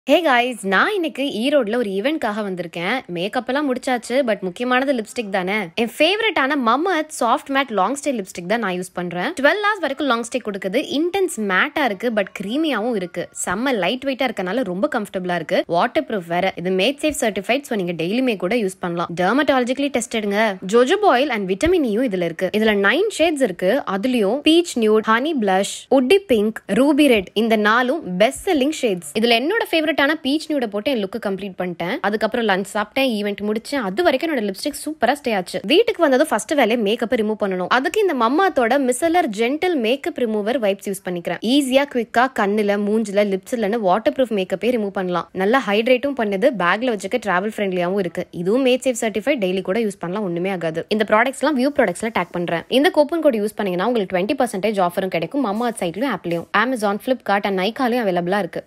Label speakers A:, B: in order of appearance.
A: hey guys நான் இன்னைக்கு ஈரோட்ல ஒரு ஈவெண்ட்காக வந்திருக்கேன் மேக்கப் எல்லாம் முடிச்சாச்சு பட் முக்கியமானது லிப்ஸ்டிக் தானே என் ஃபேவரட்டான Mamaearth soft matte long stay lipstick தான் நான் யூஸ் பண்றேன் டுவெல் ஹவர்ஸ் வரைக்கும் லாங் ஸ்டே கொடுக்குது இன்டென்ஸ் மேட்டா இருக்கு பட் க்ரீமியாவும் இருக்கு செம்ம லைட் வெயிட்டா இருக்கனால ரொம்ப கம்ஃபர்டபுளா இருக்கு வாட்டர் ப்ரூஃப் வேற இது மேட் சேஃப் சர்டிஃபைட் ஸோ நீங்க டெய்லியுமே கூட யூஸ் பண்ணலாம் டெர்மட்டாலஜிக்கலி டெஸ்டடுங்க ஜோஜோபாயில் அண்ட் விட்டமின் இயும் இதுல இருக்கு இதுல நைன் ஷேட்ஸ் இருக்கு அதுலயும் peach nude honey blush woody pink ruby red இந்த நாலும் பெஸ்ட் செல்லிங் ஷேட்ஸ் இதுல என்னோட ஃபேவரட்டான பீச் நியூட போட்டு என் லுக்கு கம்ப்ளீட் பண்ணிட்டேன் அதுக்கப்புறம் லஞ்ச் சாப்பிட்டேன் ஈவெண்ட் முடிச்சேன் அது வரைக்கும் என்னோட லிப்ஸ்டிக் சூப்பரா ஸ்டே ஆச்சு வீட்டுக்கு வந்ததும் ஃபர்ஸ்ட் வேலையை மேக்கப் ரிமூவ் பண்ணணும் அதுக்கு இந்த மம்மாத்தோட micellar gentle makeup remover wipes use பண்ணிக்கிறேன் ஈஸியா குவிக்கா கண்ணுல மூஞ்சில லிப்ஸ்லன்னு வாட்டர் ப்ரூஃப் மேக்கப்பே ரிமூவ் பண்ணலாம் நல்லா ஹைட்ரேட்டும் பண்ணுது பேக்ல வச்சுக்க டிராவல் ஃப்ரெண்ட்லியாவும் இருக்கு இதுவும் மேட் சேஃப் சர்டிஃபைட் டெய்லி கூட யூஸ் பண்ணலாம் ஒண்ணுமே ஆகாது இந்த ப்ராடக்ட்ஸ்லாம் வியூ ப்ராடக்ட்ஸ்ல டேக் பண்றேன் இந்த கூப்பன் கோட் யூஸ் பண்ணீங்கன்னா உங்களுக்கு டுவெண்ட்டி பர்சன்டேஜ் ஆஃபரும் கிடைக்கும் மம்மா சைட்லயும் ஆப்லயும் அமேசான் பிளிப்கார்ட் அண்ட் நைக்காலையும் அவைலபிளா இருக்கு